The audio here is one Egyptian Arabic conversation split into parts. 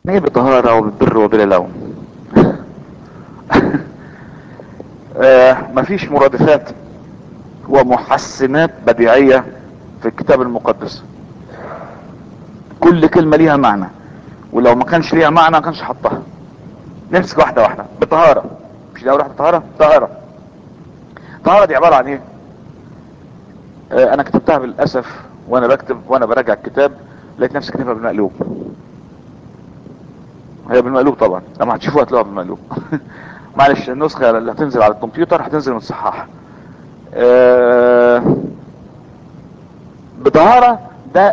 ايه بطهارة وبالبر وبلا لوم آه مفيش مرادفات ومحسنات بديعية في الكتاب المقدس كل كلمة ليها معنى ولو ما كانش ليها معنى ما كانش حطها نمسك واحدة واحدة بطهارة مش دي اول واحدة طهارة طهارة طهارة دي عبارة عن ايه آه انا كتبتها بالاسف وانا بكتب وانا براجع الكتاب لقيت نفسي كاتبها بالمقلوب هي بالمقلوب طبعا لما هتشوفوها هتلاقوها بالمقلوب معلش النسخة اللي هتنزل على الكمبيوتر هتنزل متصححة آه بطهارة ده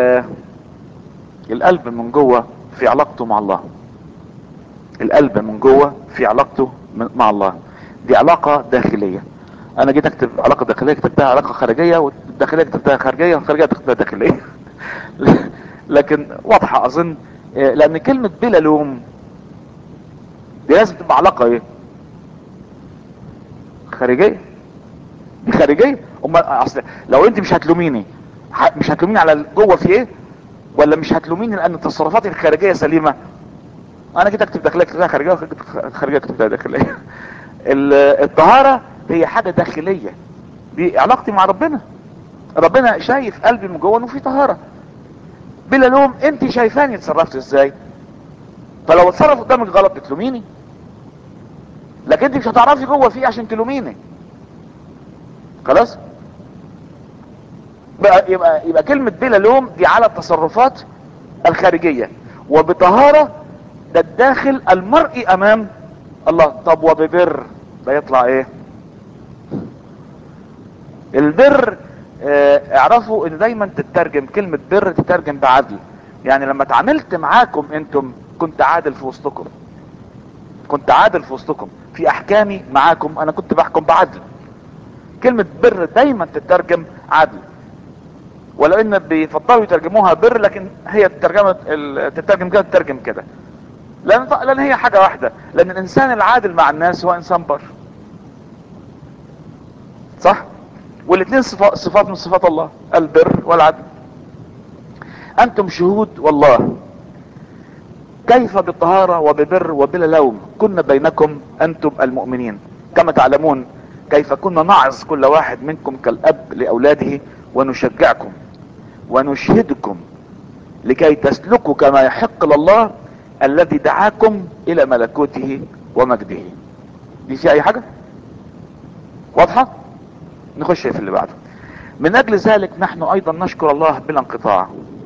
القلب من جوه في علاقته مع الله القلب من جوه في علاقته مع الله دي علاقة داخلية انا جيت اكتب علاقة داخلية كتبتها علاقة خارجية والداخلية كتبتها خارجية والخارجية كتبتها داخلية لكن واضحة اظن لان كلمة بلا لوم دي لازم تبقى علاقة ايه خارجية دي خارجية امال اصل لو انت مش هتلوميني مش هتلوميني على جوه في ايه ولا مش هتلوميني لان تصرفاتي الخارجية سليمة انا كده اكتب داخلية كتبتها خارجية خارجية كتبتها داخلية الطهارة هي حاجة داخلية دي علاقتي مع ربنا ربنا شايف قلبي من جوه انه في طهارة بلا لوم انت شايفاني اتصرفت ازاي فلو اتصرف قدامك غلط بتلوميني لكن انت مش هتعرفي جوه فيه عشان تلوميني خلاص بقى يبقى يبقى كلمة بلا لوم دي على التصرفات الخارجية وبطهارة ده الداخل المرئي امام الله طب وببر ده يطلع ايه البر اه اعرفوا ان دايما تترجم كلمة بر تترجم بعدل يعني لما اتعاملت معاكم انتم كنت عادل في وسطكم كنت عادل في وسطكم في احكامي معاكم انا كنت بحكم بعدل كلمة بر دايما تترجم عدل ولو ان بيفضلوا يترجموها بر لكن هي الترجمة تترجم كده تترجم كده لان لان هي حاجة واحدة لان الانسان العادل مع الناس هو انسان بر صح والاثنين صفات, صفات من صفات الله البر والعدل انتم شهود والله كيف بالطهارة وببر وبلا لوم كنا بينكم انتم المؤمنين كما تعلمون كيف كنا نعظ كل واحد منكم كالاب لاولاده ونشجعكم ونشهدكم لكي تسلكوا كما يحق لله الذي دعاكم الى ملكوته ومجده دي في اي حاجة واضحة نخش في اللي بعده من اجل ذلك نحن ايضا نشكر الله بلا انقطاع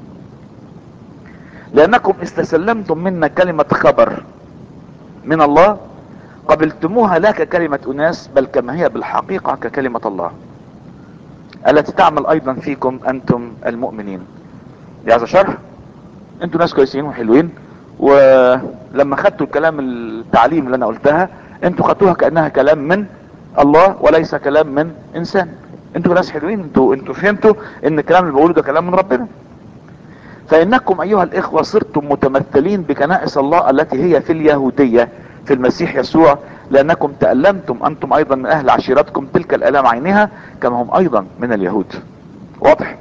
لانكم استسلمتم منا كلمة خبر من الله قبلتموها لا ككلمة اناس بل كما هي بالحقيقة ككلمة الله التي تعمل ايضا فيكم انتم المؤمنين دي عايزة شرح انتوا ناس كويسين وحلوين ولما خدتوا الكلام التعليم اللي انا قلتها انتوا خدتوها كأنها كلام من الله وليس كلام من انسان انتوا ناس حلوين انتوا انتوا فهمتوا ان الكلام اللي بقوله ده كلام من ربنا فانكم ايها الاخوة صرتم متمثلين بكنائس الله التي هي في اليهودية في المسيح يسوع لانكم تألمتم انتم ايضا من اهل عشيرتكم تلك الالام عينها كما هم ايضا من اليهود واضح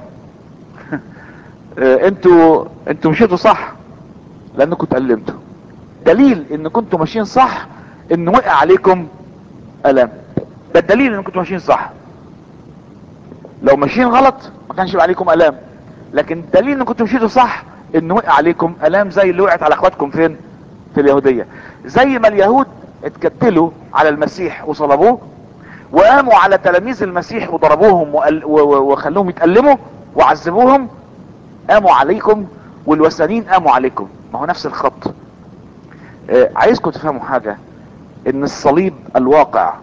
انتوا انتوا مشيتوا صح لانكم تألمتوا دليل ان كنتوا ماشيين صح ان وقع عليكم الام ده الدليل ان كنتوا ماشيين صح لو ماشيين غلط ما كانش يبقى عليكم الام لكن دليل ان كنتوا مشيتوا صح ان وقع عليكم الام زي اللي وقعت على اخواتكم فين في اليهودية زي ما اليهود اتكتلوا على المسيح وصلبوه وقاموا على تلاميذ المسيح وضربوهم وخلوهم يتألموا وعذبوهم قاموا عليكم والوثنيين قاموا عليكم ما هو نفس الخط آه عايزكم تفهموا حاجة ان الصليب الواقع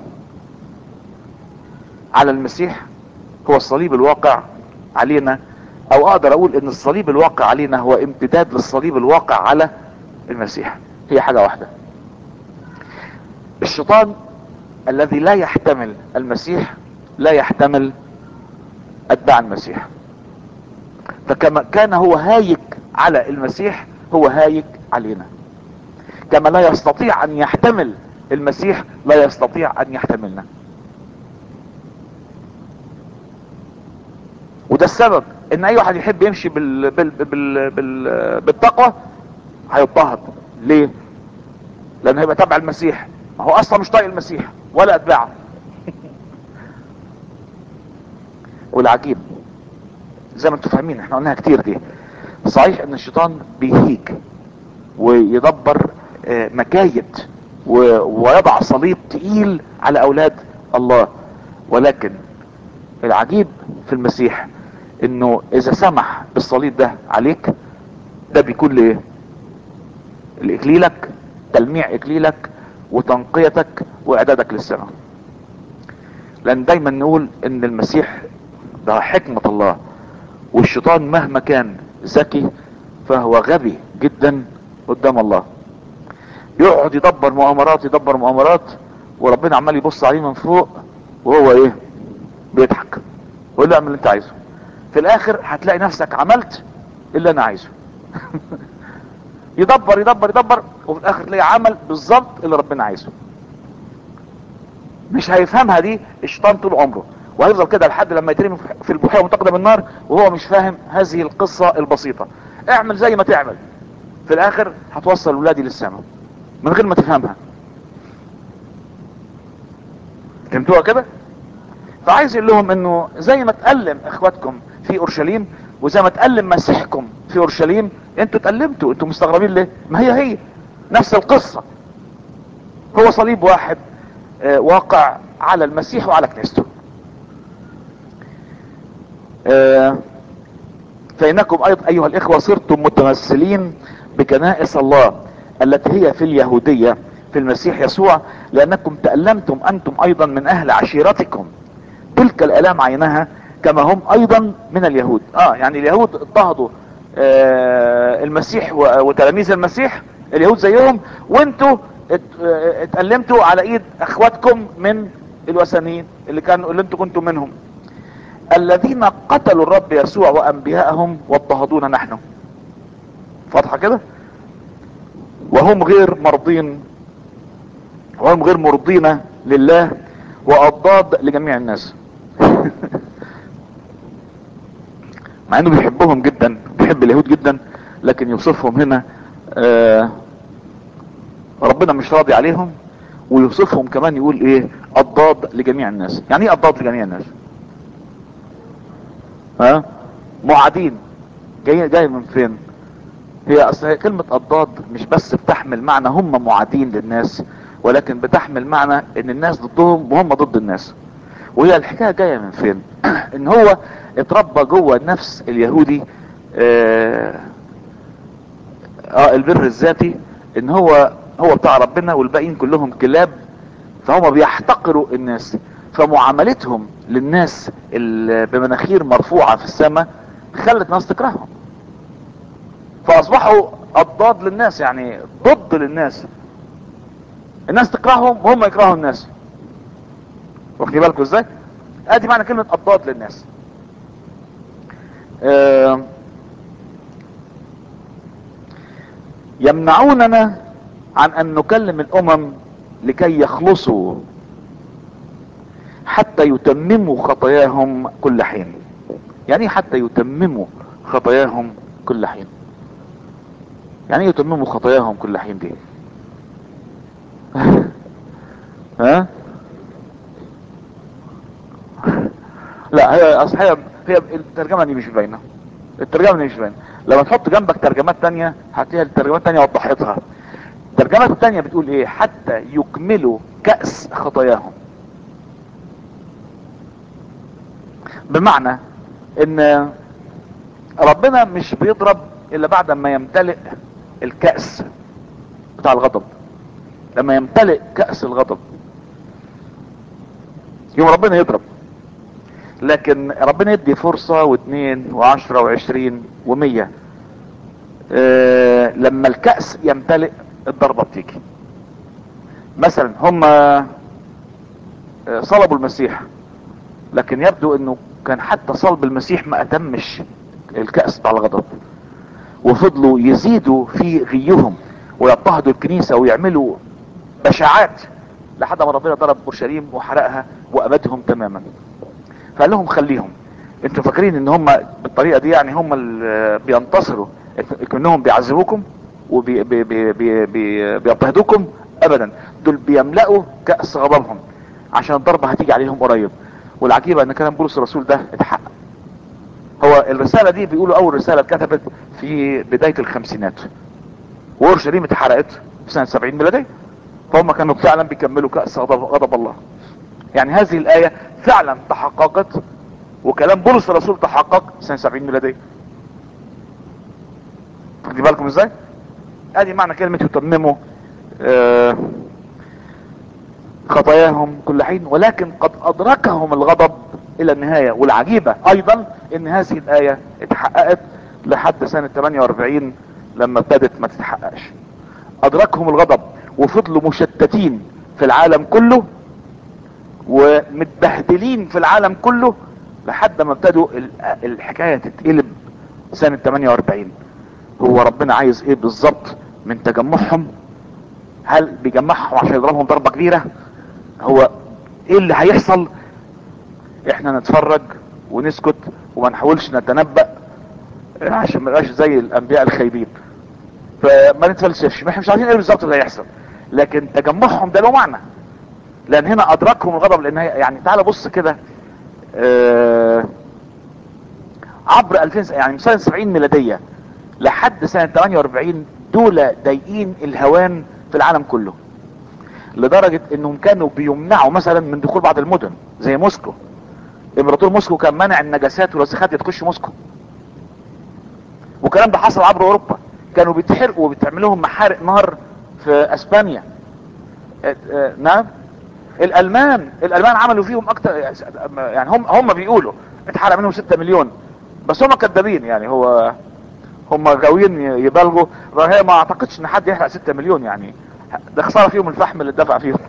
على المسيح هو الصليب الواقع علينا او اقدر اقول ان الصليب الواقع علينا هو امتداد للصليب الواقع على المسيح هي حاجة واحدة الشيطان الذي لا يحتمل المسيح لا يحتمل اتباع المسيح فكما كان هو هايج على المسيح هو هايج علينا كما لا يستطيع ان يحتمل المسيح لا يستطيع ان يحتملنا وده السبب ان اي واحد يحب يمشي بال... بال... بال... بال... بالتقوى هيضطهد ليه لان هيبقى تبع المسيح ما هو اصلا مش طايق المسيح ولا اتباعه والعجيب زي ما انتم فاهمين احنا قلناها كتير دي صحيح ان الشيطان بيهيج ويدبر آه، مكايد و- ويضع صليب تقيل على اولاد الله ولكن العجيب في المسيح انه اذا سمح بالصليب ده عليك ده بيكون لايه لاكليلك تلميع اكليلك وتنقيتك واعدادك للسماء لان دايما نقول ان المسيح ده حكمة الله والشيطان مهما كان ذكي فهو غبي جدا قدام الله يقعد يدبر مؤامرات يدبر مؤامرات وربنا عمال يبص عليه من فوق وهو ايه بيضحك ويقول له اعمل اللي انت عايزه في الاخر هتلاقي نفسك عملت اللي انا عايزه يدبر يدبر يدبر وفي الاخر تلاقي عمل بالظبط اللي ربنا عايزه مش هيفهمها دي الشيطان طول عمره وهيفضل كده لحد لما يترمي في البحيره متقدم النار وهو مش فاهم هذه القصه البسيطه اعمل زي ما تعمل في الاخر هتوصل ولادي للسماء من غير ما تفهمها فهمتوها كده فعايز يقول لهم انه زي ما تألم اخواتكم في اورشليم وزي ما تألم مسيحكم في اورشليم انتوا اتألمتوا انتوا مستغربين ليه ما هي هي نفس القصة هو صليب واحد آه، واقع على المسيح وعلى كنيسته آه، فإنكم أيضا أيها الإخوة صرتم متمثلين بكنائس الله التي هي في اليهودية في المسيح يسوع لأنكم تألمتم أنتم أيضا من أهل عشيرتكم تلك الآلام عينها كما هم أيضا من اليهود آه يعني اليهود اضطهدوا آه المسيح و- وتلاميذ المسيح اليهود زيهم وانتوا ات- آه، اتألمتوا على ايد اخواتكم من الوثنيين اللي كانوا اللي انتوا كنتم منهم الذين قتلوا الرب يسوع وانبياءهم واضطهدونا نحن واضحه كده وهم غير مرضين وهم غير مرضين لله واضداد لجميع الناس مع انه بيحبهم جدا بيحب اليهود جدا لكن يوصفهم هنا آه ربنا مش راضي عليهم ويوصفهم كمان يقول ايه اضداد لجميع الناس يعني ايه اضداد لجميع الناس ها معادين جاي جاي من فين هي اصل هي كلمة اضداد مش بس بتحمل معنى هم معادين للناس ولكن بتحمل معنى ان الناس ضدهم وهم ضد الناس وهي الحكاية جاية من فين ان هو اتربى جوه النفس اليهودي آه, اه البر الذاتي ان هو هو بتاع ربنا والباقيين كلهم كلاب فهم بيحتقروا الناس فمعاملتهم للناس اللي بمناخير مرفوعة في السماء خلت ناس تكرههم فاصبحوا اضداد للناس يعني ضد للناس الناس تكرههم وهم يكرهوا الناس واخدين بالكم ازاي ادي معنى كلمة اضداد للناس آه يمنعوننا عن ان نكلم الامم لكي يخلصوا حتى يتمموا خطاياهم كل حين يعني ايه حتى يتمموا خطاياهم كل حين يعني ايه يتمموا خطاياهم كل حين دي ها لا هي اصل هي هي الترجمه دي مش باينه الترجمه دي مش باينه لما تحط جنبك ترجمات تانية هتلاقي الترجمات التانية وضحتها الترجمة التانية بتقول ايه حتى يكملوا كأس خطاياهم بمعنى ان ربنا مش بيضرب الا بعد ما يمتلئ الكأس بتاع الغضب لما يمتلئ كأس الغضب يوم ربنا يضرب لكن ربنا يدي فرصة واثنين وعشرة وعشرين ومية اه لما الكأس يمتلئ الضربة بتيجي مثلا هم اه صلبوا المسيح لكن يبدو انه كان حتى صلب المسيح ما اتمش الكأس بتاع الغضب وفضلوا يزيدوا في غيهم ويضطهدوا الكنيسة ويعملوا بشاعات لحد ما ربنا ضرب اورشليم وحرقها وابدهم تماما فقال لهم خليهم انتوا فاكرين ان هم بالطريقة دي يعني هم اللي بينتصروا انهم بيعذبوكم وبيضطهدوكم ابدا دول بيملأوا كأس غضبهم عشان الضربة هتيجي عليهم قريب والعجيبة ان كلام بولس الرسول ده اتحقق هو الرسالة دي بيقولوا اول رسالة اتكتبت في بداية الخمسينات واورشليم اتحرقت في سنة 70 ميلادية فهم كانوا فعلا بيكملوا كأس غضب, غضب الله يعني هذه الآية فعلا تحققت وكلام بولس الرسول تحقق سنة 70 ميلادية خدي بالكم ازاي ادي معنى كلمة يتمموا آه خطاياهم كل حين ولكن قد ادركهم الغضب الى النهاية والعجيبة ايضا ان هذه الاية اتحققت لحد سنة 48 لما ابتدت ما تتحققش ادركهم الغضب وفضلوا مشتتين في العالم كله ومتبهدلين في العالم كله لحد ما ابتدوا الحكاية تتقلب سنة 48 هو ربنا عايز ايه بالظبط من تجمعهم هل بيجمعهم عشان يضربهم ضربة كبيرة هو ايه اللي هيحصل احنا نتفرج ونسكت وما نحاولش نتنبأ عشان ما نبقاش زي الانبياء الخايبين فما نتفلسفش احنا مش عارفين ايه بالظبط اللي هيحصل لكن تجمعهم ده له معنى لان هنا ادركهم الغضب لان يعني تعال بص كده آه عبر 2000 يعني من سنه 70 ميلاديه لحد سنه 48 دول ضايقين الهوان في العالم كله لدرجة انهم كانوا بيمنعوا مثلا من دخول بعض المدن زي موسكو امبراطور موسكو كان منع النجاسات والوسخات تخش موسكو والكلام ده حصل عبر اوروبا كانوا بيتحرقوا وبتعملوهم محارق نار في اسبانيا اه اه نعم الالمان الالمان عملوا فيهم اكتر يعني هم هم بيقولوا اتحرق منهم 6 مليون بس هم كذابين يعني هو هم غاويين يبالغوا هي ما اعتقدش ان حد يحرق 6 مليون يعني ده خساره فيهم الفحم اللي دفع فيهم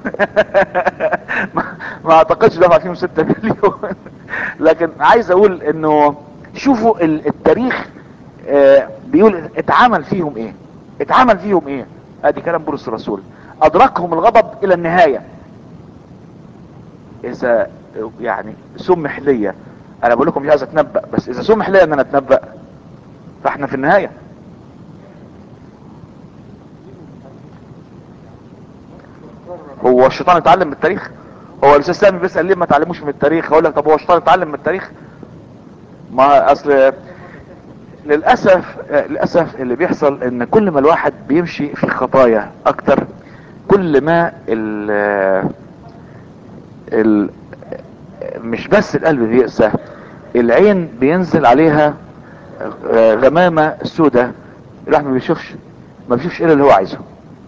ما اعتقدش دفع فيهم 6 مليون لكن عايز اقول انه شوفوا التاريخ آه بيقول اتعمل فيهم ايه اتعمل فيهم ايه ادي كلام بولس الرسول ادركهم الغضب الى النهاية اذا يعني سمح ليا انا بقول لكم مش عايز اتنبأ بس اذا سمح ليا ان انا اتنبأ فاحنا في النهاية هو الشيطان اتعلم من التاريخ هو الاستاذ سامي بيسال ليه ما تعلموش من التاريخ هقول لك طب هو الشيطان اتعلم من التاريخ ما اصل للاسف للاسف اللي بيحصل ان كل ما الواحد بيمشي في خطايا اكتر كل ما ال ال مش بس القلب بيقسى العين بينزل عليها غمامة سودة الواحد ما بيشوفش ما بيشوفش الا اللي هو عايزه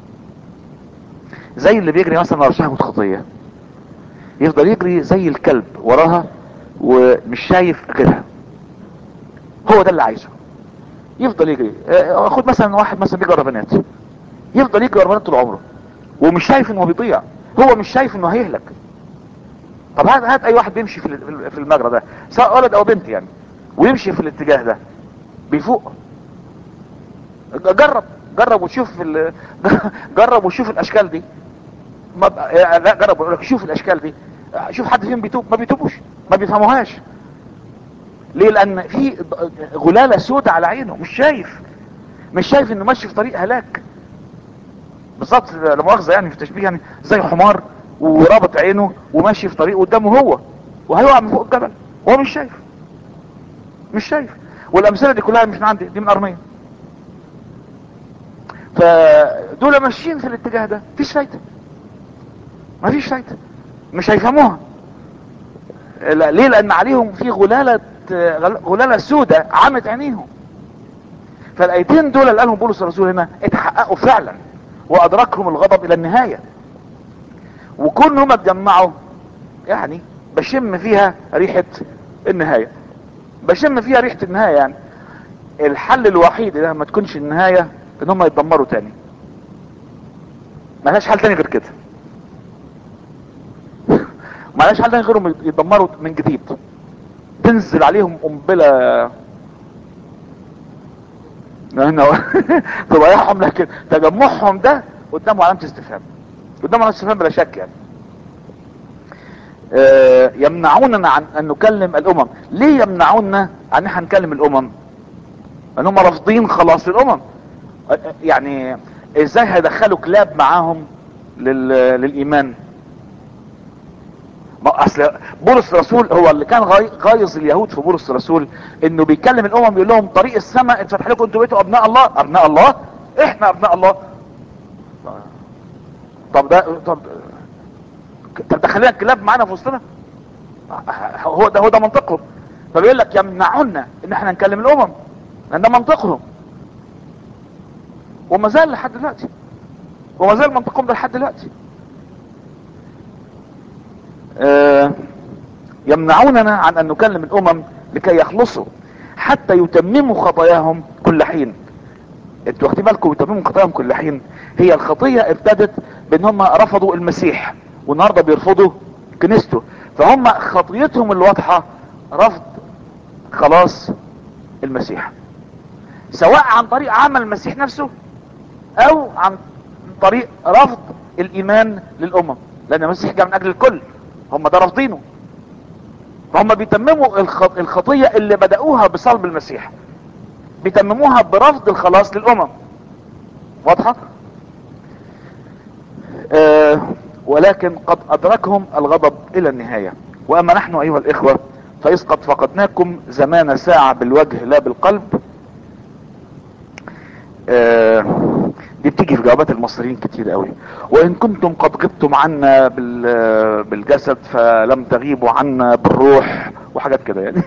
زي اللي بيجري مثلا ورا شهوة خطية يفضل يجري زي الكلب وراها ومش شايف غيرها هو ده اللي عايزه يفضل يجري خد مثلا واحد مثلا بيجري ورا بنات يفضل يجري ورا بنات طول عمره ومش شايف انه بيضيع هو مش شايف انه هيهلك طب هات هات اي واحد بيمشي في في المجرى ده سواء ولد او بنت يعني ويمشي في الاتجاه ده بيفوق جرب جرب وشوف ال... جرب وشوف الاشكال دي ما ب... لا جرب اقول لك شوف الاشكال دي شوف حد فيهم بيتوب ما بيتوبوش ما بيفهموهاش ليه لان في غلالة سودة على عينه مش شايف مش شايف انه ماشي في طريق هلاك بالظبط لا مؤاخذه يعني في تشبيه يعني زي حمار ورابط عينه وماشي في طريق قدامه هو وهيقع من فوق الجبل هو مش شايف مش شايف والامثله دي كلها مش من عندي دي من ارميه فدول ماشيين في الاتجاه ده مفيش فايده مفيش فايده مش هيفهموها لا ليه لان عليهم في غلالة غلالة سودة عمت عينيهم فالايتين دول اللي قالهم بولس الرسول هنا اتحققوا فعلا وادركهم الغضب الى النهاية وكون هم اتجمعوا يعني بشم فيها ريحة النهاية بشم فيها ريحة النهاية يعني الحل الوحيد اذا ما تكونش النهاية ان هم يتدمروا تاني ملهاش حل تاني غير كده ملهاش حل تاني غيرهم يتدمروا من جديد تنزل عليهم قنبلة تضيعهم لكن تجمعهم ده قدامه علامة استفهام قدامه علامة استفهام بلا شك يعني آه يمنعوننا عن ان نكلم الامم ليه يمنعوننا عن احنا نكلم الامم ان هم رافضين خلاص الامم يعني ازاي هيدخلوا كلاب معاهم لل... للايمان ما اصل بولس الرسول هو اللي كان غاي- غايظ اليهود في بولس الرسول انه بيكلم الامم بيقول لهم طريق السماء اتفتح لكم انتوا بقيتوا ابناء الله ابناء الله احنا ابناء الله طب ده طب طب ده خلينا الكلاب معانا في وسطنا هو ده هو ده منطقهم فبيقول لك يمنعونا ان احنا نكلم الامم لان ده منطقهم وما زال لحد دلوقتي وما زال منطقهم ده لحد دلوقتي آه، يمنعوننا عن ان نكلم الامم لكي يخلصوا حتى يتمموا خطاياهم كل حين انتوا واخدين بالكم يتمموا خطاياهم كل حين هي الخطيه ابتدت بان هم رفضوا المسيح والنهارده بيرفضوا كنيسته فهم خطيتهم الواضحه رفض خلاص المسيح سواء عن طريق عمل المسيح نفسه او عن طريق رفض الايمان للامم لان المسيح جاء من اجل الكل هم ده رافضينه فهم بيتمموا الخط... الخطيه اللي بدأوها بصلب المسيح بيتمموها برفض الخلاص للامم واضحه آه ولكن قد ادركهم الغضب الى النهايه واما نحن ايها الاخوه فاذ قد فقدناكم زمان ساعه بالوجه لا بالقلب آه دي بتيجي في جوابات المصريين كتير قوي وان كنتم قد غبتم عنا بال- بالجسد فلم تغيبوا عنا بالروح وحاجات كده يعني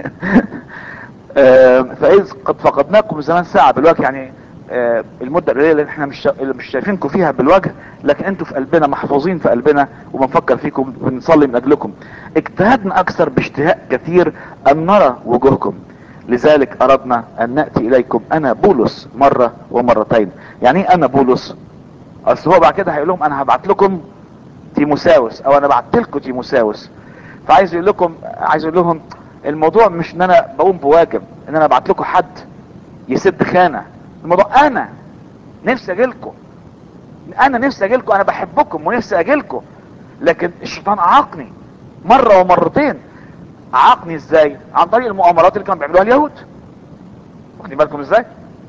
آه، فاذ قد فقدناكم زمان ساعه بالوجه يعني آه، المده القليله اللي احنا مش اللي مش شايفينكم فيها بالوجه لكن انتوا في قلبنا محفوظين في قلبنا وبنفكر فيكم بنصلي من اجلكم اجتهدنا اكثر باشتهاء كثير ان نرى وجوهكم لذلك اردنا ان ناتي اليكم انا بولس مره ومرتين يعني ايه انا بولس اصل هو بعد كده هيقول لهم انا هبعت لكم تيموساوس او انا بعت لكم تيموساوس فعايز يقول لكم عايز يقول لهم الموضوع مش ان انا بقوم بواجب ان انا ابعت لكم حد يسد خانه الموضوع انا نفسي اجي لكم انا نفسي اجي لكم انا بحبكم ونفسي اجي لكم لكن الشيطان اعاقني مره ومرتين عاقني ازاي عن طريق المؤامرات اللي كانوا بيعملوها اليهود واخدين بالكم ازاي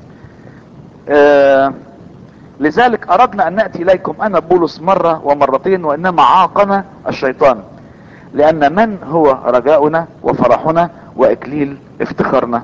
آه لذلك اردنا ان ناتي اليكم انا بولس مره ومرتين وانما عاقنا الشيطان لان من هو رجاؤنا وفرحنا واكليل افتخارنا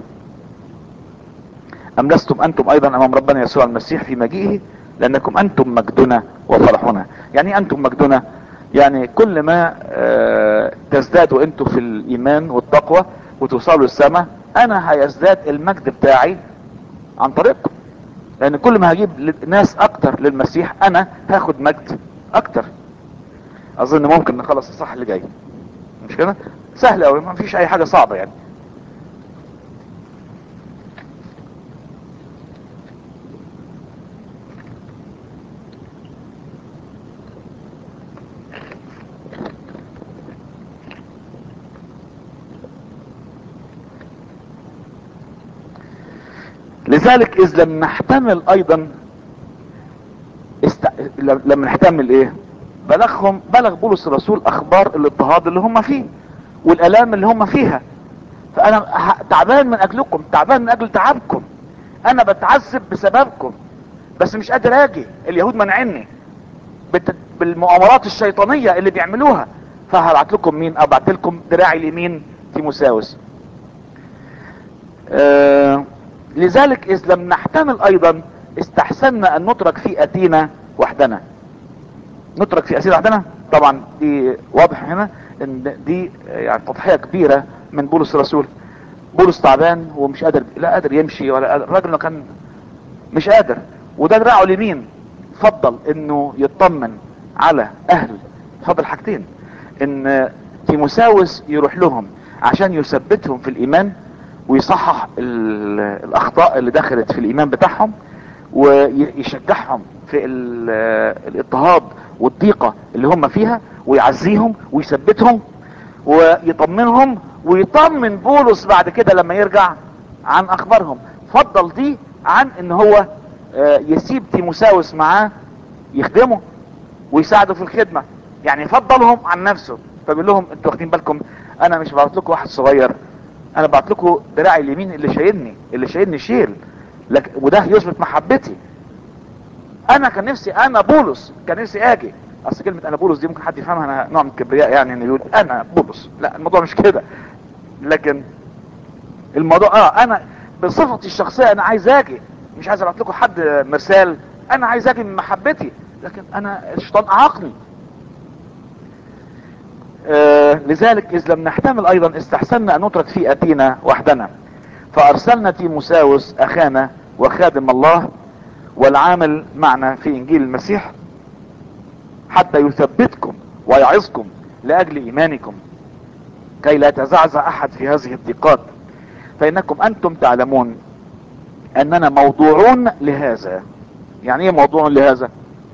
ام لستم انتم ايضا امام ربنا يسوع المسيح في مجيئه لانكم انتم مجدنا وفرحنا يعني إيه انتم مجدنا يعني كل ما آه، تزدادوا انتم في الايمان والتقوى وتوصلوا للسماء انا هيزداد المجد بتاعي عن طريقكم لان كل ما هجيب ل- ناس اكتر للمسيح انا هاخد مجد اكتر اظن ممكن نخلص الصح اللي جاي مش كده سهل قوي ما فيش اي حاجه صعبه يعني لذلك اذ لم نحتمل ايضا است... لم لم نحتمل ايه بلغهم بلغ بولس الرسول اخبار الاضطهاد اللي هم فيه والالام اللي هم فيها فانا ه- تعبان من اجلكم تعبان من اجل تعبكم انا بتعذب بسببكم بس مش قادر اجي اليهود منعني بت... بالمؤامرات الشيطانية اللي بيعملوها فهبعت لكم مين ابعت لكم دراعي اليمين تيموساوس آه لذلك اذ لم نحتمل ايضا استحسنا ان نترك في اتينا وحدنا نترك في اسير وحدنا طبعا دي واضح هنا ان دي يعني تضحية كبيرة من بولس الرسول بولس تعبان ومش قادر لا قادر يمشي ولا قادر الراجل ما كان مش قادر وده دراعه اليمين فضل انه يطمن على اهل فضل حاجتين ان تيموساوس يروح لهم عشان يثبتهم في الايمان ويصحح ال- الاخطاء اللي دخلت في الايمان بتاعهم ويشجعهم في ال- الاضطهاد والضيقة اللي هم فيها ويعزيهم ويثبتهم ويطمنهم ويطمن بولس بعد كده لما يرجع عن اخبارهم فضل دي عن ان هو آه، يسيب تيموساوس معاه يخدمه ويساعده في الخدمة يعني فضلهم عن نفسه فبيقول لهم انتوا واخدين بالكم انا مش بعت لكم واحد صغير انا بعت لكم دراعي اليمين اللي شايلني اللي شايلني شيل لكن وده يثبت محبتي انا كان نفسي انا بولس كان نفسي اجي اصل كلمه انا بولس دي ممكن حد يفهمها انا نوع من الكبرياء يعني انه يقول انا بولس لا الموضوع مش كده لكن الموضوع اه انا بصفتي الشخصيه انا عايز اجي مش عايز ابعت لكم حد مرسال انا عايز اجي من محبتي لكن انا الشيطان اعاقني آه لذلك اذ لم نحتمل ايضا استحسنا ان نترك في اتينا وحدنا فارسلنا تيموساوس اخانا وخادم الله والعامل معنا في انجيل المسيح حتى يثبتكم ويعظكم لاجل ايمانكم كي لا يتزعزع احد في هذه الضيقات فانكم انتم تعلمون اننا موضوعون لهذا يعني ايه موضوع لهذا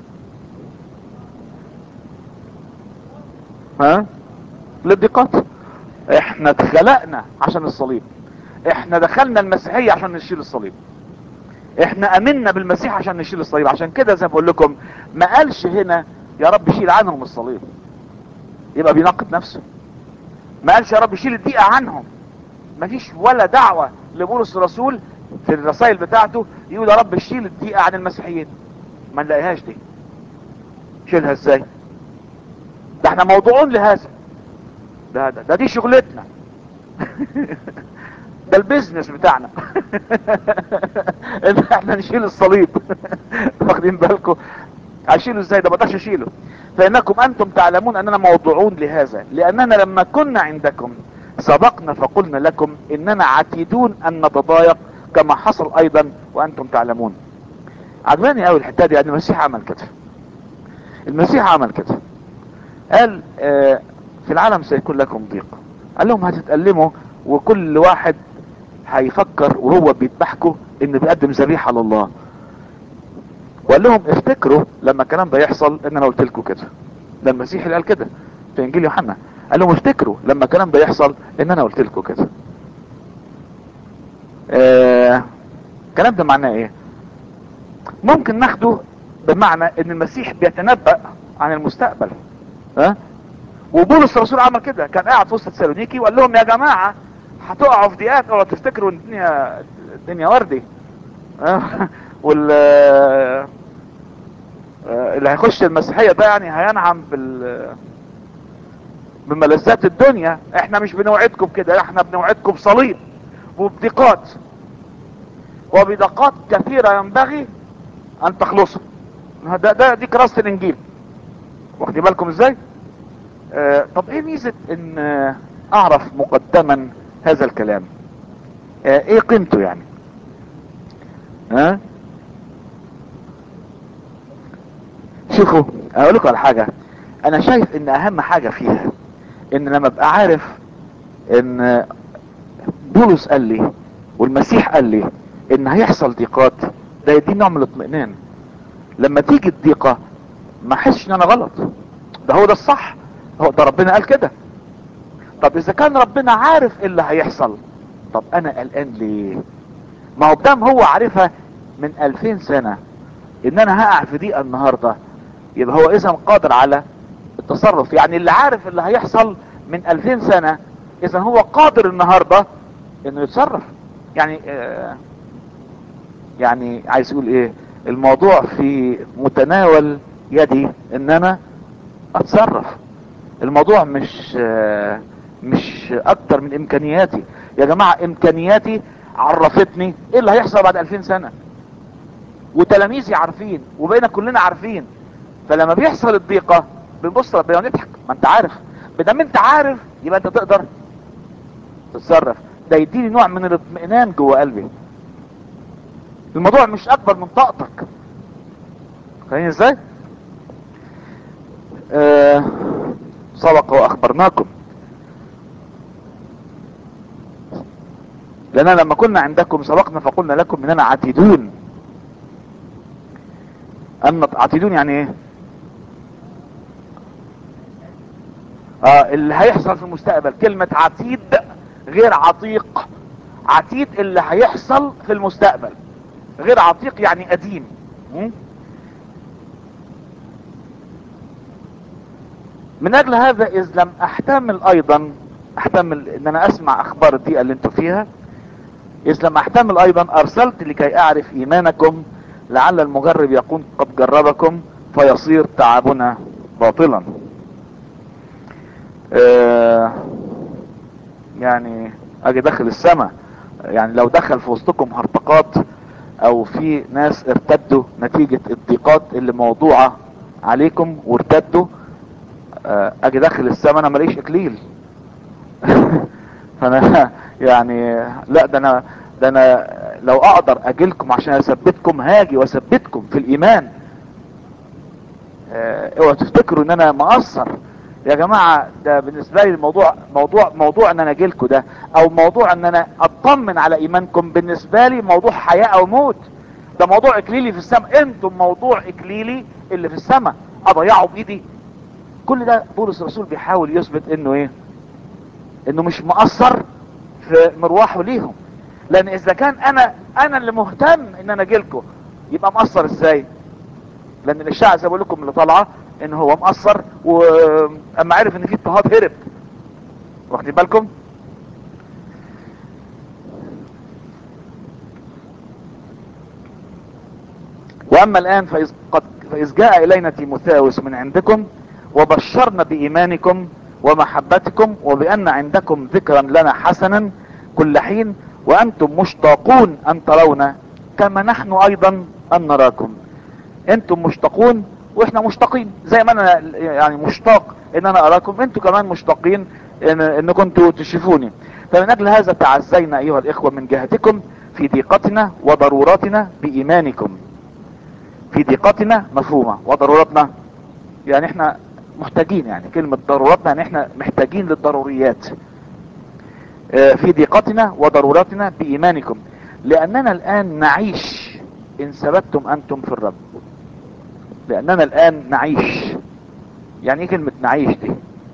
ها للضيقات احنا اتخلقنا عشان الصليب احنا دخلنا المسيحية عشان نشيل الصليب احنا امنا بالمسيح عشان نشيل الصليب عشان كده زي ما بقول لكم ما قالش هنا يا رب شيل عنهم الصليب يبقى بيناقض نفسه ما قالش يا رب شيل الضيقة عنهم ما فيش ولا دعوة لبولس الرسول في الرسائل بتاعته يقول يا رب شيل الضيقة عن المسيحيين ما نلاقيهاش دي شيلها ازاي ده احنا موضوعون لهذا ده ده, ده دي شغلتنا ده البيزنس بتاعنا ان احنا نشيل الصليب واخدين بالكم اشيله ازاي ده ما اقدرش اشيله فانكم انتم تعلمون اننا موضوعون لهذا لاننا لما كنا عندكم سبقنا فقلنا لكم اننا عتيدون ان نتضايق كما حصل ايضا وانتم تعلمون عجباني قوي الحته دي ان المسيح عمل كده المسيح عمل كده قال آه في العالم سيكون لكم ضيق قال لهم هتتألموا وكل واحد هيفكر وهو بيذبحكم انه بيقدم ذبيحه لله وقال لهم افتكروا لما الكلام ده يحصل ان انا قلت لكم كده ده المسيح اللي قال كده في انجيل يوحنا قال لهم افتكروا لما الكلام ده يحصل ان انا قلت لكم كده آه الكلام ده معناه ايه ممكن ناخده بمعنى ان المسيح بيتنبأ عن المستقبل ها أه؟ وبولس الرسول عمل كده كان قاعد في وسط تسالونيكي وقال لهم يا جماعه هتقعوا في ضيقات اوعوا تفتكروا ان الدنيا الدنيا وردي أه؟ وال اللي هيخش المسيحيه ده يعني هينعم بال بملذات الدنيا احنا مش بنوعدكم كده احنا بنوعدكم بصليب وبضيقات وبدقات كثيره ينبغي ان تخلصوا ده ده دي كراسه الانجيل واخدين بالكم ازاي آه طب ايه ميزه ان آه اعرف مقدما هذا الكلام آه ايه قيمته يعني ها آه؟ شوفوا اقول لكم على حاجه انا شايف ان اهم حاجه فيها ان لما ابقى عارف ان بولس قال لي والمسيح قال لي ان هيحصل ضيقات ده يديني نوع من الاطمئنان لما تيجي الضيقه ما احسش ان انا غلط ده هو ده الصح هو ده ربنا قال كده طب اذا كان ربنا عارف ايه اللي هيحصل طب انا قلقان ليه ما هو بدام هو عارفها من الفين سنة ان انا هقع في ضيقة النهاردة يبقى هو اذا قادر على التصرف يعني اللي عارف اللي هيحصل من الفين سنة اذا هو قادر النهاردة انه يتصرف يعني آه يعني عايز اقول ايه الموضوع في متناول يدي ان انا اتصرف الموضوع مش آه مش اكتر من امكانياتي يا جماعة امكانياتي عرفتني ايه اللي هيحصل بعد 2000 سنة وتلاميذي عارفين وبقينا كلنا عارفين فلما بيحصل الضيقة بنبص ربنا ونضحك ما انت عارف بدام انت عارف يبقى انت تقدر تتصرف ده يديني نوع من الاطمئنان جوه قلبي الموضوع مش اكبر من طاقتك فاهمين ازاي آه سبق واخبرناكم لأننا لما كنا عندكم سبقنا فقلنا لكم اننا عتيدون ان عتيدون يعني ايه اه اللي هيحصل في المستقبل كلمة عتيد غير عتيق عتيد اللي هيحصل في المستقبل غير عتيق يعني قديم م? من اجل هذا اذ لم احتمل ايضا احتمل ان انا اسمع اخبار الضيقة اللي انتوا فيها إذ لم أحتمل أيضا أرسلت لكي أعرف إيمانكم لعل المجرب يكون قد جربكم فيصير تعبنا باطلا آه يعني اجي داخل السماء يعني لو دخل في وسطكم هرطقات او في ناس ارتدوا نتيجة الضيقات اللي موضوعة عليكم وارتدوا آه اجي داخل السماء انا ماليش اكليل فانا يعني لا ده انا ده انا لو اقدر اجيلكم عشان اثبتكم هاجي واثبتكم في الايمان اه اوعوا تفتكروا ان انا مقصر يا جماعة ده بالنسبة لي الموضوع موضوع موضوع ان انا اجيلكم ده او موضوع ان انا اطمن على ايمانكم بالنسبة لي موضوع حياة او موت ده موضوع اكليلي في السماء انتم موضوع اكليلي اللي في السماء اضيعه بايدي كل ده بولس الرسول بيحاول يثبت انه ايه انه مش مقصر في مروحه ليهم لان اذا كان انا انا اللي مهتم ان انا اجيلكم يبقى مقصر ازاي لان الاشاعة زي ما بقول لكم اللي طالعه ان هو مقصر واما عرف ان في اضطهاد هرب واخدين بالكم واما الان فإذ, قد فإذ جاء الينا تيموثاوس من عندكم وبشرنا بايمانكم ومحبتكم وبان عندكم ذكرا لنا حسنا كل حين وانتم مشتاقون ان ترونا كما نحن ايضا ان نراكم انتم مشتاقون واحنا مشتاقين زي ما انا يعني مشتاق ان انا اراكم انتوا كمان مشتاقين ان انكم انتوا تشوفوني فمن اجل هذا تعزينا ايها الاخوة من جهتكم في ضيقتنا وضروراتنا بايمانكم في ضيقتنا مفهومة وضروراتنا يعني احنا محتاجين يعني كلمة ضروراتنا يعني احنا محتاجين للضروريات اه في ضيقتنا وضروراتنا بايمانكم لاننا الان نعيش ان ثبتتم انتم في الرب لاننا الان نعيش يعني ايه كلمة نعيش دي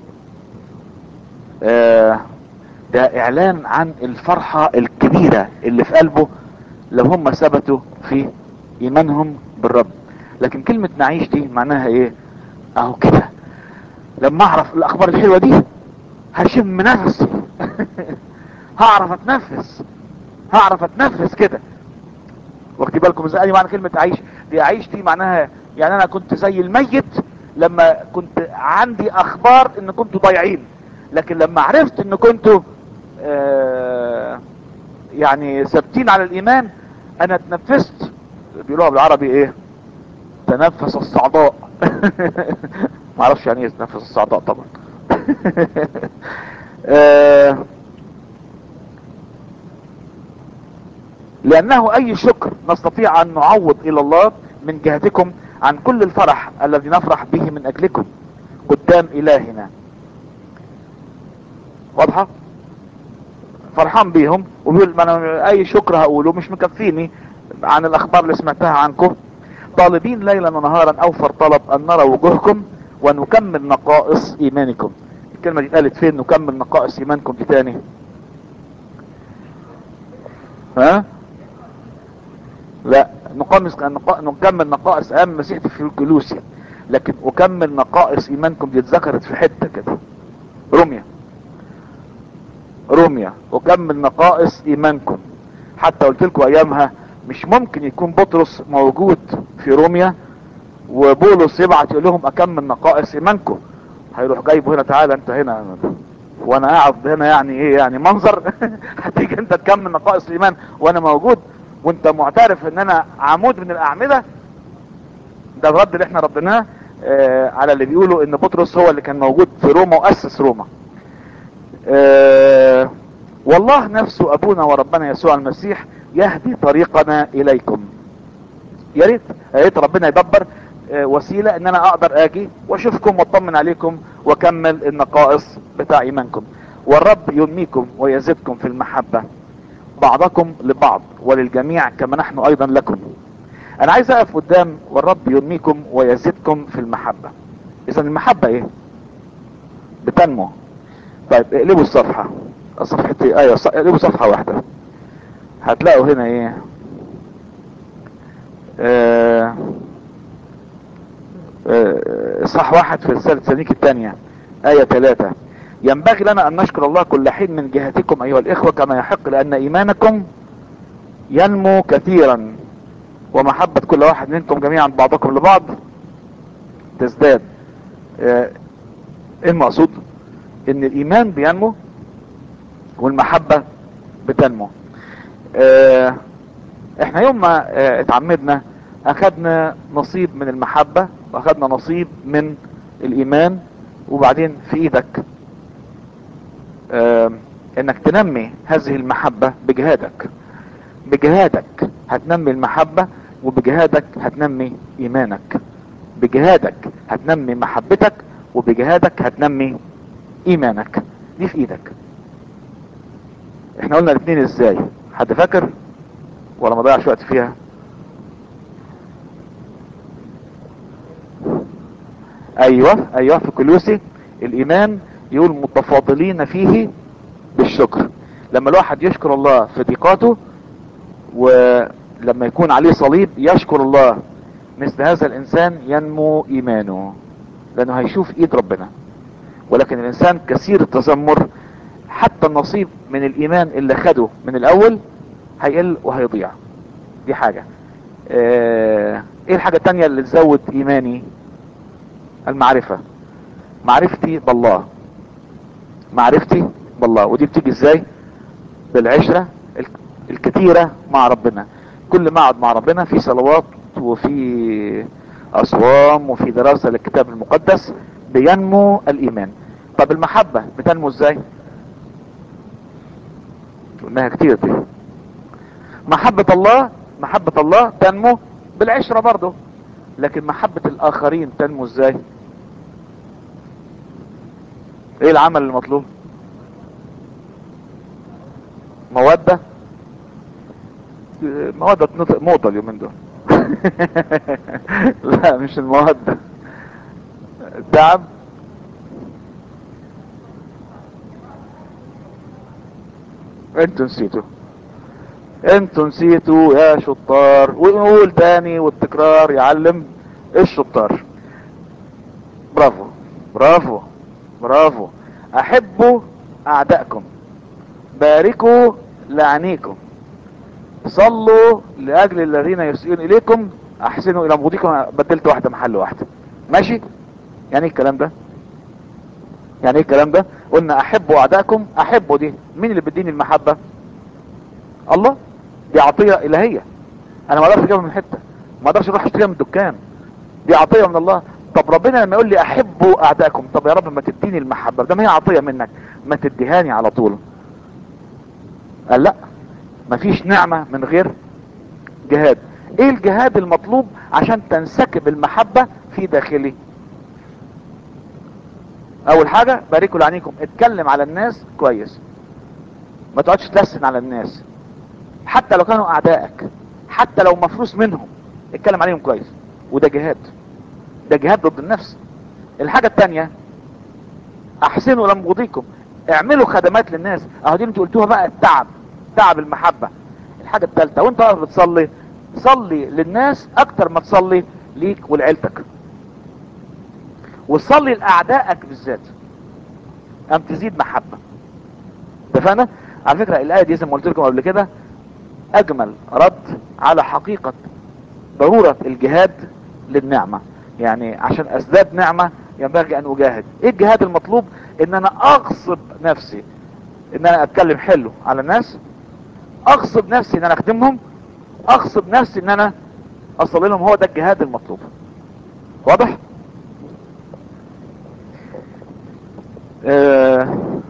آه ده اعلان عن الفرحة الكبيرة اللي في قلبه لو هم ثبتوا في ايمانهم بالرب لكن كلمة نعيش دي معناها ايه اهو كده لما اعرف الاخبار الحلوة دي هشم نفسي هعرف اتنفس هعرف اتنفس كده واخدي بالكم ازاي دي معنى كلمة اعيش دي اعيش دي معناها يعني انا كنت زي الميت لما كنت عندي اخبار ان كنتوا ضايعين لكن لما عرفت ان كنتوا آه يعني ثابتين على الايمان انا اتنفست بيقولوها بالعربي ايه تنفس الصعداء ما اعرفش يعني ايه تنفس الصعداء طبعا آه لانه اي شكر نستطيع ان نعوض الى الله من جهتكم عن كل الفرح الذي نفرح به من اجلكم قدام الهنا واضحة فرحان بيهم وبيقول ما انا اي شكر هقوله مش مكفيني عن الاخبار اللي سمعتها عنكم طالبين ليلا ونهارا اوفر طلب ان نرى وجوهكم ونكمل نقائص ايمانكم الكلمة دي قالت فين نكمل نقائص ايمانكم دي تاني ها لا نقمص نكمل نقائص ايام المسيح في الكلوسي لكن اكمل نقائص ايمانكم دي اتذكرت في حته كده روميا روميا اكمل نقائص ايمانكم حتى قلت لكم ايامها مش ممكن يكون بطرس موجود في روميا وبولس يبعت يقول لهم اكمل نقائص ايمانكم هيروح جايبه هنا تعالى انت هنا وانا قاعد هنا يعني ايه يعني منظر هتيجي انت تكمل نقائص الايمان وانا موجود وانت معترف ان انا عمود من الاعمدة ده الرد اللي احنا ردناه اه على اللي بيقولوا ان بطرس هو اللي كان موجود في روما واسس روما اه والله نفسه ابونا وربنا يسوع المسيح يهدي طريقنا اليكم يا ريت يا ريت ربنا يدبر اه وسيلة ان انا اقدر اجي واشوفكم واطمن عليكم واكمل النقائص بتاع ايمانكم والرب ينميكم ويزدكم في المحبة بعضكم لبعض وللجميع كما نحن ايضا لكم انا عايز اقف قدام والرب ينميكم ويزدكم في المحبة اذا المحبة ايه بتنمو طيب اقلبوا الصفحة صفحة ايه ايوه اقلبوا صفحة واحدة هتلاقوا هنا ايه آه آه صح واحد في رسالة سنيك الثانية آية ثلاثة ينبغي لنا أن نشكر الله كل حين من جهتكم أيها الإخوة كما يحق لأن إيمانكم ينمو كثيرا ومحبة كل واحد منكم جميعا بعضكم لبعض تزداد آه، ايه المقصود ان الايمان بينمو والمحبة بتنمو آه، احنا يوم ما آه، اتعمدنا اخدنا نصيب من المحبة واخدنا نصيب من الايمان وبعدين في ايدك آه، انك تنمي هذه المحبة بجهادك بجهادك هتنمي المحبة وبجهادك هتنمي ايمانك بجهادك هتنمي محبتك وبجهادك هتنمي ايمانك دي في ايدك احنا قلنا الاثنين ازاي حد فاكر ولا ما ضيعش وقت فيها ايوه ايوه في كلوسي الايمان يقول متفاضلين فيه بالشكر لما الواحد يشكر الله في ضيقاته ولما يكون عليه صليب يشكر الله مثل هذا الانسان ينمو ايمانه لانه هيشوف ايد ربنا ولكن الانسان كثير التذمر حتى النصيب من الايمان اللي خده من الاول هيقل وهيضيع دي حاجة اه ايه الحاجة التانية اللي تزود ايماني المعرفة معرفتي بالله معرفتي بالله ودي بتيجي ازاي بالعشرة الكتيرة مع ربنا كل ما اقعد مع ربنا في صلوات وفي اصوام وفي دراسة للكتاب المقدس بينمو الايمان طب المحبة بتنمو ازاي قلناها كتير دي محبة الله محبة الله تنمو بالعشرة برضه لكن محبة الاخرين تنمو ازاي ايه العمل المطلوب مودة مودة تنطق موضة اليومين دول لا مش المودة التعب انتوا نسيتوا انتوا نسيتوا يا شطار ونقول تاني والتكرار يعلم الشطار برافو برافو برافو احبوا اعدائكم باركوا لعنيكم صلوا لاجل الذين يسيئون اليكم احسنوا الى مبغضيكم بدلت واحدة محل واحدة ماشي يعني ايه الكلام ده يعني ايه الكلام ده قلنا احبوا اعدائكم احبوا دي مين اللي بيديني المحبة الله دي عطية الهية انا ما اقدرش اجيبها من حتة ما اقدرش اروح اشتريها من الدكان دي عطية من الله طب ربنا لما يقول لي احبوا اعدائكم طب يا رب ما تديني المحبة ده ما هي عطية منك ما تديهاني على طول قال لا مفيش نعمة من غير جهاد ايه الجهاد المطلوب عشان تنسكب المحبة في داخلي اول حاجة باركوا لعنيكم اتكلم على الناس كويس ما تقعدش تلسن على الناس حتى لو كانوا اعدائك حتى لو مفروس منهم اتكلم عليهم كويس وده جهاد ده جهاد ضد النفس الحاجة التانية احسنوا لمبغضيكم اعملوا خدمات للناس اهو دي انتوا قلتوها بقى التعب تعب المحبة الحاجة التالتة وانت واقف بتصلي صلي للناس اكتر ما تصلي ليك ولعيلتك وصلي لاعدائك بالذات ام تزيد محبة اتفقنا على فكرة الاية دي زي ما قلت لكم قبل كده اجمل رد على حقيقة ضرورة الجهاد للنعمة يعني عشان ازداد نعمة ينبغي ان اجاهد ايه الجهاد المطلوب ان انا اغصب نفسي ان انا اتكلم حلو على الناس اغصب نفسي ان انا اخدمهم اغصب نفسي ان انا اصلي لهم هو ده الجهاد المطلوب واضح آه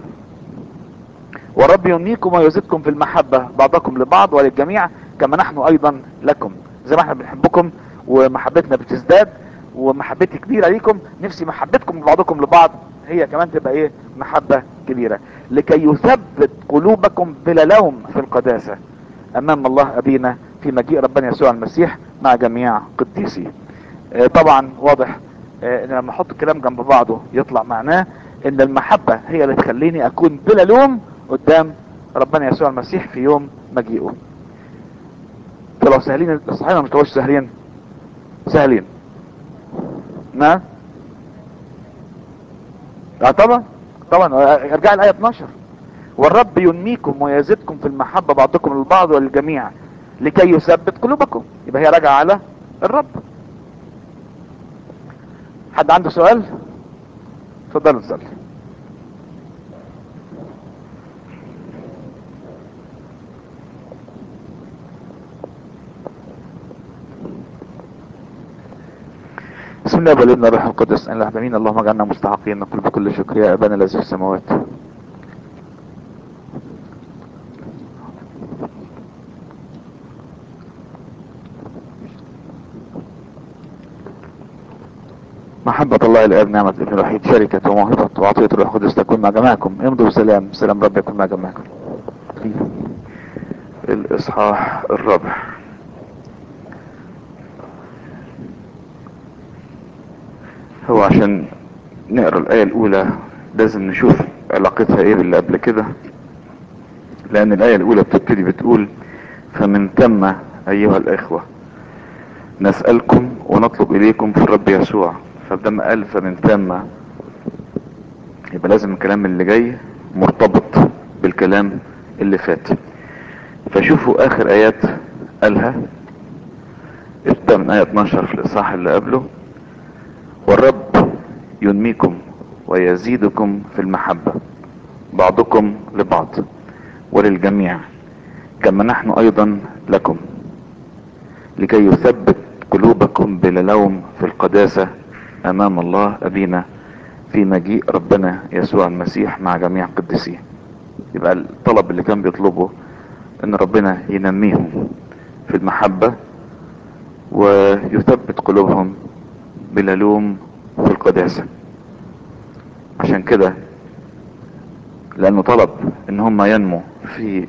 والرب ينيكم ويزيدكم في المحبة بعضكم لبعض وللجميع كما نحن ايضا لكم زي ما احنا بنحبكم ومحبتنا بتزداد ومحبتي كبيرة ليكم نفسي محبتكم بعضكم لبعض هي كمان تبقى ايه محبة كبيرة لكي يثبت قلوبكم بلا لوم في القداسة امام الله ابينا في مجيء ربنا يسوع المسيح مع جميع قديسيه آه طبعا واضح آه ان لما احط الكلام جنب بعضه يطلع معناه ان المحبة هي اللي تخليني اكون بلا لوم قدام ربنا يسوع المسيح في يوم مجيئه طلعوا سهلين صحيح مش طلعوش سهلين سهلين نعم اه طبعا طبعا ارجع الايه 12 والرب ينميكم ويزيدكم في المحبة بعضكم للبعض وللجميع لكي يثبت قلوبكم يبقى هي راجعة على الرب حد عنده سؤال اتفضلوا اتفضلوا بسم الله والابن الروح القدس ان الاحدمين اللهم اجعلنا مستحقين نقول بكل شكر يا ابانا الذي في السماوات محبة الله الآب نعمة الابن الوحيد شركة وموهبة وعطية الروح القدس تكون مع جميعكم امضوا بسلام سلام رب يكون مع جميعكم الإصحاح الرابع هو عشان نقرا الآية الأولى لازم نشوف علاقتها ايه باللي قبل كده لأن الآية الأولى بتبتدي بتقول فمن ثم أيها الإخوة نسألكم ونطلب إليكم في الرب يسوع فلما قال فمن ثم يبقى لازم الكلام اللي جاي مرتبط بالكلام اللي فات فشوفوا آخر آيات قالها ابدأ من آية 12 في الإصحاح اللي قبله والرب ينميكم ويزيدكم في المحبة بعضكم لبعض وللجميع كما نحن ايضا لكم لكي يثبت قلوبكم بلا لوم في القداسة امام الله ابينا في مجيء ربنا يسوع المسيح مع جميع قدسيه يبقى الطلب اللي كان بيطلبه ان ربنا ينميهم في المحبة ويثبت قلوبهم بلا لوم في القداسة عشان كده لانه طلب ان هم ينموا في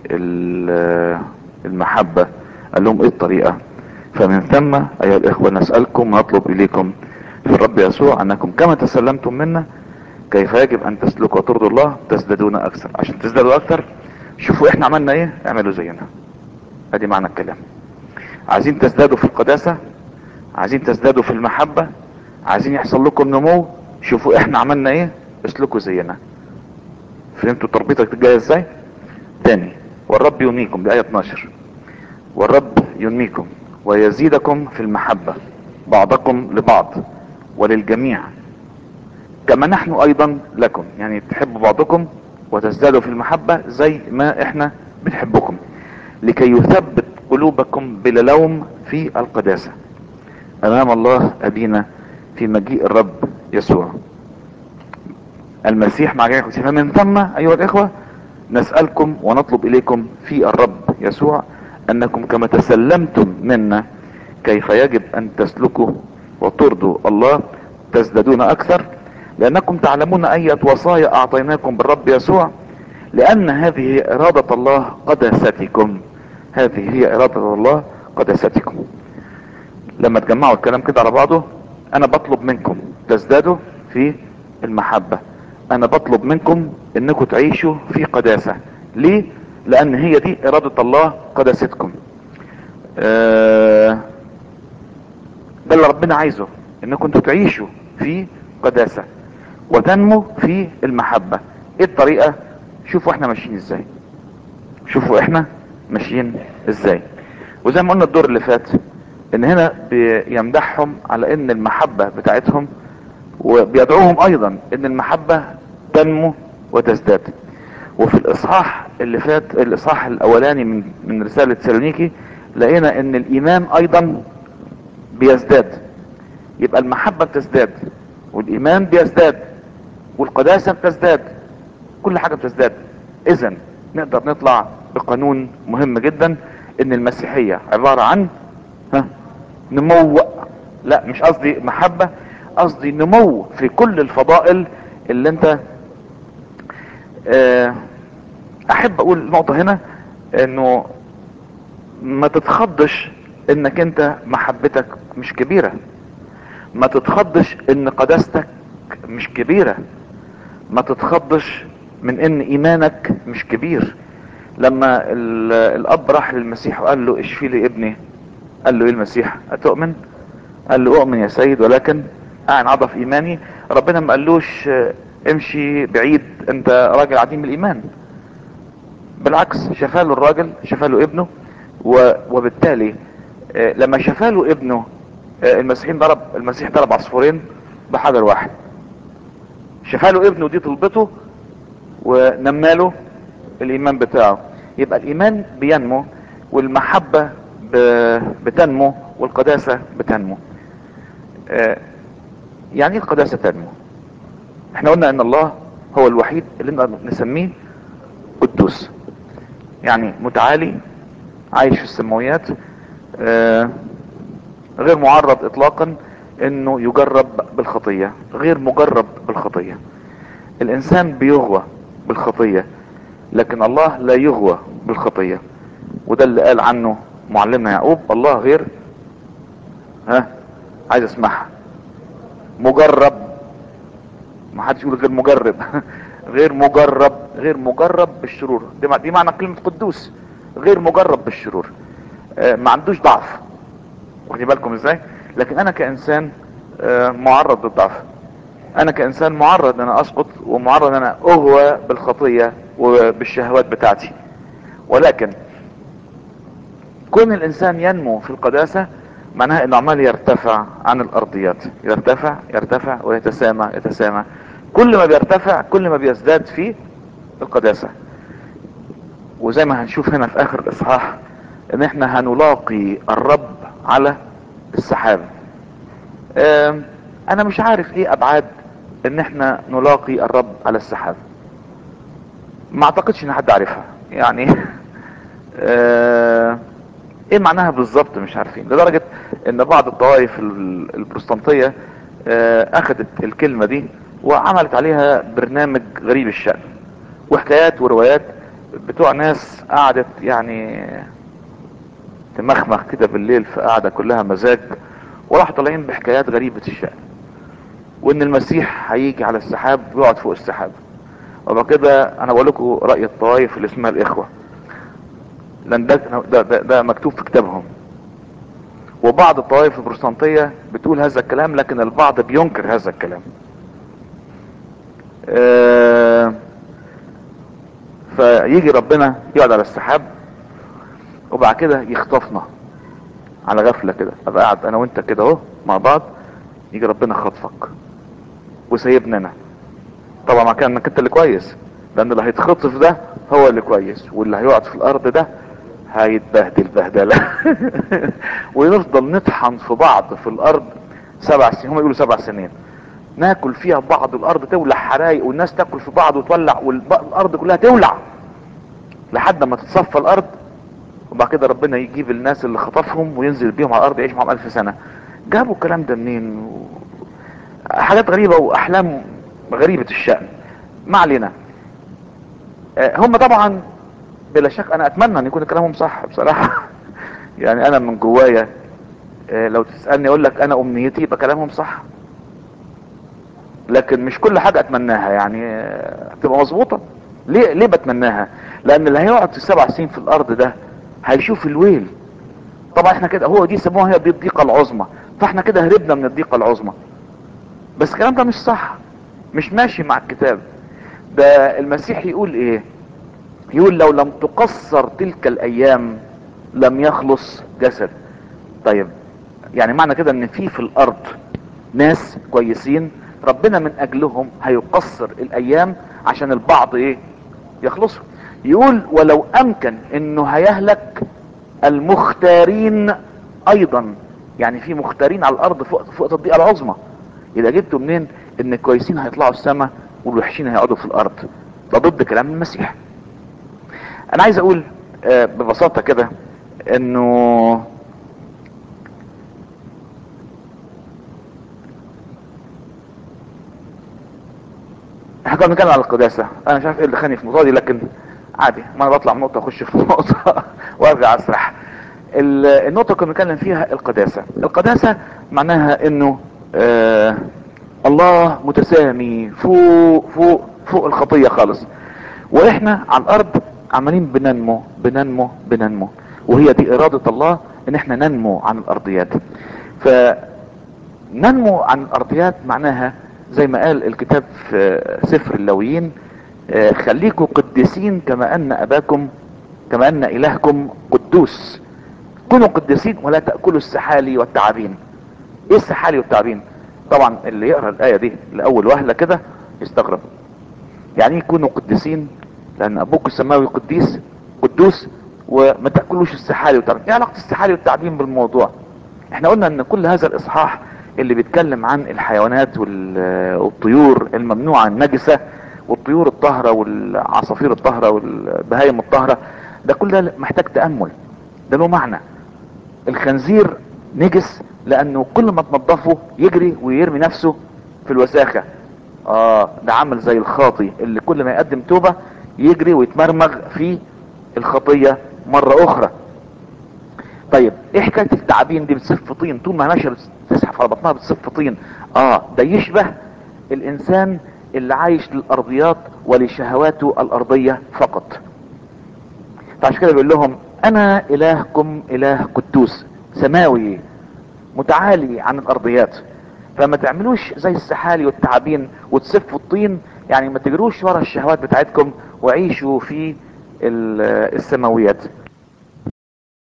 المحبة قال لهم ايه الطريقة فمن ثم ايها الاخوة نسألكم ونطلب اليكم في الرب يسوع انكم كما تسلمتم منا كيف يجب ان تسلكوا وترضوا الله تزدادون اكثر عشان تزدادوا اكثر شوفوا احنا عملنا ايه اعملوا زينا ادي معنى الكلام عايزين تزدادوا في القداسة عايزين تزدادوا في المحبة عايزين يحصل لكم نمو شوفوا احنا عملنا ايه اسلكوا زينا فهمتوا تربيتك جايه ازاي تاني والرب ينميكم دي ايه 12 والرب ينميكم ويزيدكم في المحبة بعضكم لبعض وللجميع كما نحن ايضا لكم يعني تحبوا بعضكم وتزدادوا في المحبة زي ما احنا بنحبكم لكي يثبت قلوبكم بلا لوم في القداسة امام الله ابينا في مجيء الرب يسوع المسيح مع جميع فمن ثم ايها الاخوة نسألكم ونطلب اليكم في الرب يسوع انكم كما تسلمتم منا كيف يجب ان تسلكوا وترضوا الله تزدادون اكثر لانكم تعلمون اية وصايا اعطيناكم بالرب يسوع لان هذه ارادة الله قداستكم هذه هي ارادة الله قداستكم لما تجمعوا الكلام كده على بعضه انا بطلب منكم تزدادوا في المحبة انا بطلب منكم انكم تعيشوا في قداسة ليه لان هي دي ارادة الله قداستكم آه ده اللي ربنا عايزه انكم انتوا تعيشوا في قداسة وتنمو في المحبة ايه الطريقة شوفوا احنا ماشيين ازاي شوفوا احنا ماشيين ازاي وزي ما قلنا الدور اللي فات ان هنا بيمدحهم على ان المحبة بتاعتهم وبيدعوهم ايضا ان المحبة تنمو وتزداد وفي الاصحاح اللي فات الاصحاح الاولاني من من رسالة سالونيكي لقينا ان الايمان ايضا بيزداد يبقى المحبة بتزداد والايمان بيزداد والقداسة بتزداد كل حاجة بتزداد اذا نقدر نطلع بقانون مهم جدا ان المسيحية عبارة عن ها نمو لا مش قصدي محبة قصدي نمو في كل الفضائل اللي انت اه احب اقول نقطة هنا انه ما تتخضش انك انت محبتك مش كبيرة ما تتخضش ان قداستك مش كبيرة ما تتخضش من ان ايمانك مش كبير لما الاب راح للمسيح وقال له اشفي لي ابني قال له ايه المسيح اتؤمن قال له اؤمن يا سيد ولكن اعن عضف ايماني ربنا ما قالوش امشي بعيد انت راجل عديم الايمان بالعكس شفاله الراجل شفاله ابنه و- وبالتالي آه، لما شفاله ابنه آه، المسيحين ضرب المسيح ضرب عصفورين بحجر واحد شفاله ابنه دي طلبته ونماله الايمان بتاعه يبقى الايمان بينمو والمحبة ب- بتنمو والقداسة بتنمو آه، يعني ايه القداسة تنمو احنا قلنا ان الله هو الوحيد اللي نقدر نسميه قدوس يعني متعالي عايش في السماويات آه، غير معرض اطلاقا انه يجرب بالخطية غير مجرب بالخطية الانسان بيغوى بالخطية لكن الله لا يغوى بالخطية وده اللي قال عنه معلمنا يعقوب الله غير ها عايز اسمعها مجرب ما حدش يقول غير مجرب غير مجرب غير مجرب بالشرور دي مع- دي معنى كلمة قدوس غير مجرب بالشرور آه، ما عندوش ضعف واخدين بالكم ازاي لكن انا كانسان آه، معرض للضعف انا كانسان معرض ان انا اسقط ومعرض ان انا اغوى بالخطية وبالشهوات بتاعتي ولكن كون الانسان ينمو في القداسة معناها انه عمال يرتفع عن الارضيات يرتفع يرتفع ويتسامى يتسامى كل ما بيرتفع كل ما بيزداد في القداسة وزي ما هنشوف هنا في اخر الاصحاح ان احنا هنلاقي الرب على السحاب آم، انا مش عارف ايه ابعاد ان احنا نلاقي الرب على السحاب ما اعتقدش ان حد عارفها يعني آه، ايه معناها بالظبط مش عارفين لدرجة ان بعض الطوائف ال- البروتستانتية آه، اخذت الكلمة دي وعملت عليها برنامج غريب الشأن وحكايات وروايات بتوع ناس قعدت يعني تمخمخ كده بالليل في قعدة كلها مزاج وراحوا طالعين بحكايات غريبة الشأن وان المسيح هيجي على السحاب ويقعد فوق السحاب وبعد كده انا بقول لكم رأي الطوائف اللي اسمها الاخوة لان ده, ده, ده, ده مكتوب في كتابهم وبعض الطوائف البروتستانتية بتقول هذا الكلام لكن البعض بينكر هذا الكلام آه، فيجي ربنا يقعد على السحاب وبعد كده يخطفنا على غفلة كده ابقى قاعد انا وانت كده اهو مع بعض يجي ربنا خطفك وسيبنا انا طبعا ما كان انك انت اللي كويس لان اللي هيتخطف ده هو اللي كويس واللي هيقعد في الارض ده هيتبهدل بهدلة ونفضل نطحن في بعض في الارض سبع سنين هم يقولوا سبع سنين ناكل فيها بعض الارض تولع حرايق والناس تاكل في بعض وتولع والارض كلها تولع لحد ما تتصفى الارض وبعد كده ربنا يجيب الناس اللي خطفهم وينزل بيهم على الارض يعيش معاهم الف سنة جابوا الكلام ده منين و... حاجات غريبة واحلام غريبة الشأن ما علينا آه، هم طبعا بلا شك انا اتمنى ان يكون كلامهم صح بصراحة يعني انا من جوايا آه، لو تسألني اقول لك انا امنيتي يبقى كلامهم صح لكن مش كل حاجة اتمناها يعني آه، تبقى مظبوطة ليه ليه بتمناها لان اللي هيقعد في السبع سنين في الارض ده هيشوف الويل طبعا احنا كده هو دي سموها هي دي الضيقة العظمى فاحنا كده هربنا من الضيقة العظمى بس الكلام ده مش صح مش ماشي مع الكتاب ده المسيح يقول ايه يقول لو لم تقصر تلك الايام لم يخلص جسد طيب يعني معنى كده ان في في الارض ناس كويسين ربنا من اجلهم هيقصر الايام عشان البعض ايه يخلصوا يقول ولو امكن انه هيهلك المختارين ايضا يعني في مختارين على الارض فوق فوق الضيقه العظمى يبقى جبتوا منين ان الكويسين هيطلعوا السماء والوحشين هيقعدوا في الارض ده ضد كلام المسيح انا عايز اقول آه، ببساطة كده انه احنا كنا بنتكلم على القداسة انا مش عارف ايه اللي خاني في النقطة دي لكن عادي ما انا بطلع من نقطة اخش في نقطة وارجع اسرح ال- النقطة اللي كنا بنتكلم فيها القداسة القداسة معناها انه آه الله متسامي فوق فوق فوق الخطية خالص واحنا على الارض عمالين بننمو بننمو بننمو وهي دي ارادة الله ان احنا ننمو عن الارضيات فننمو عن الارضيات معناها زي ما قال الكتاب في سفر اللويين آه، خليكم قديسين كما ان اباكم كما ان الهكم قدوس كونوا قديسين ولا تأكلوا السحالي والتعابين ايه السحالي والتعابين طبعا اللي يقرأ الآية دي لأول وهلة كده يستغرب يعني ايه كونوا قديسين لأن أبوك السماوي قديس قدوس وما تأكلوش السحالي والتعابين ايه علاقة السحالي والتعابين بالموضوع احنا قلنا ان كل هذا الاصحاح اللي بيتكلم عن الحيوانات وال- والطيور الممنوعة النجسة والطيور الطاهرة والعصافير الطاهرة والبهايم الطاهرة ده كل ده محتاج تأمل ده له معنى الخنزير نجس لانه كل ما تنضفه يجري ويرمي نفسه في الوساخة اه ده عامل زي الخاطي اللي كل ما يقدم توبة يجري ويتمرمغ في الخطية مرة اخرى طيب ايه حكاية التعابين دي بتصف طين طول ما ماشية بتزحف على بطنها بتصف طين اه ده يشبه الانسان اللي عايش للارضيات ولشهواته الارضية فقط فعشان كده بيقول لهم انا الهكم اله قدوس سماوي متعالي عن الارضيات فما تعملوش زي السحالي والتعابين وتسفوا الطين يعني ما تجروش ورا الشهوات بتاعتكم وعيشوا في ال- السماويات